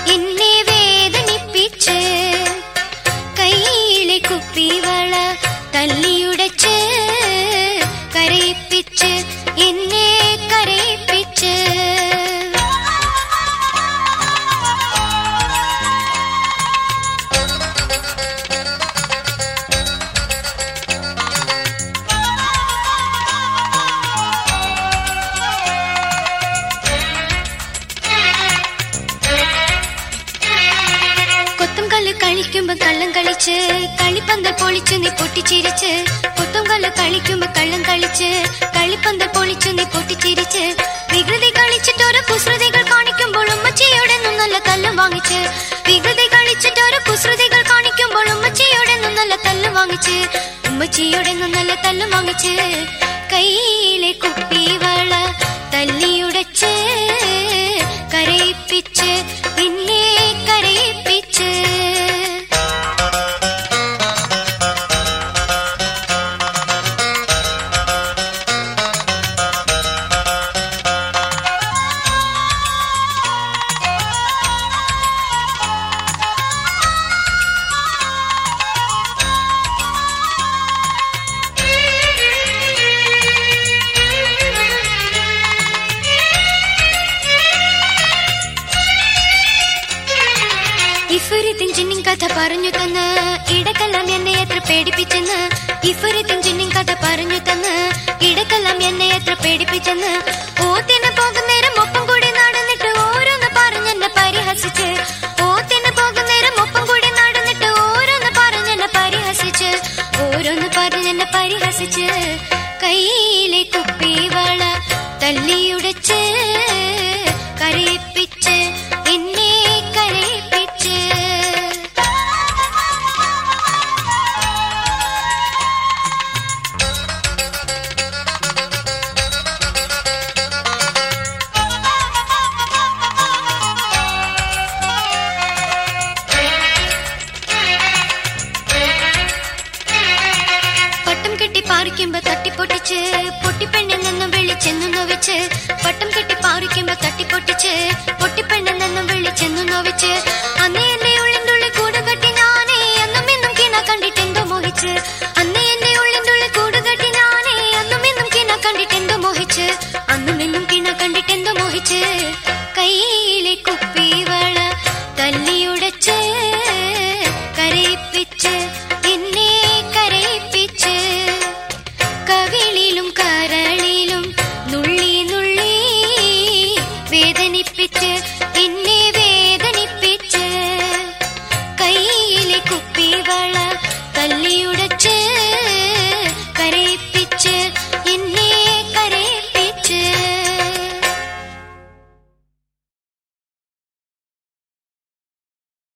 എന്നെ വേദനിപ്പിച്ച് കയ്യിലെ കുപ്പിവള തല്ലിയുടച്ച് കരയിപ്പിച്ച് എന്നെ കരയിപ്പിച്ച് കൊത്തും കല്ല് കളിക്കുമ്പോ കള്ളം കളിച്ച് കളിപ്പന്തൽ പൊളിച്ചു നീ പൊട്ടിച്ചിരിച്ച് കൊത്തും കല്ല് കളിക്കുമ്പോ കള്ളം കളിച്ച് കളിപ്പന്തൽ പൊളിച്ചു നീ പൊട്ടിച്ചിരിച്ച് വികൃതി കളിച്ചിട്ട് ഓരോ കുസൃതികൾ കാണിക്കുമ്പോൾ ഉമ്മച്ചിയോടെ നിന്നും നല്ല തല്ലും വാങ്ങിച്ച് വികൃതി കളിച്ചിട്ട് ഓരോ കുസൃതികൾ കാണിക്കുമ്പോൾ ഉമ്മച്ചിയോടെ നിന്നും നല്ല തല്ലും വാങ്ങിച്ച് ഉമ്മച്ചിയോടെ നിന്നും നല്ല തല്ലും വാങ്ങിച്ച് കയ്യിലെ കുപ്പിവള തല്ലിയുടച്ച് കരയിപ്പിച്ച് എന്നെ കരയിപ്പിച്ച് ഇഫുരിത്തിൻ ജിന്നിൻ കഥ പറഞ്ഞു തന്ന് ഇടക്കെല്ലാം എന്നെ എത്ര പേടിപ്പിച്ചെന്ന് ഇഫുരിത്തിൻ ജിന്നിൻ കഥ പറഞ്ഞു തന്ന് ഇടക്കെല്ലാം എന്നെ എത്ര പേടിപ്പിച്ചെന്ന് ഓത്തിന് പോകുന്നേരം ഒപ്പം കൂടി നടന്നിട്ട് ഓരോന്ന് പറഞ്ഞെന്നെ പരിഹസിച്ച്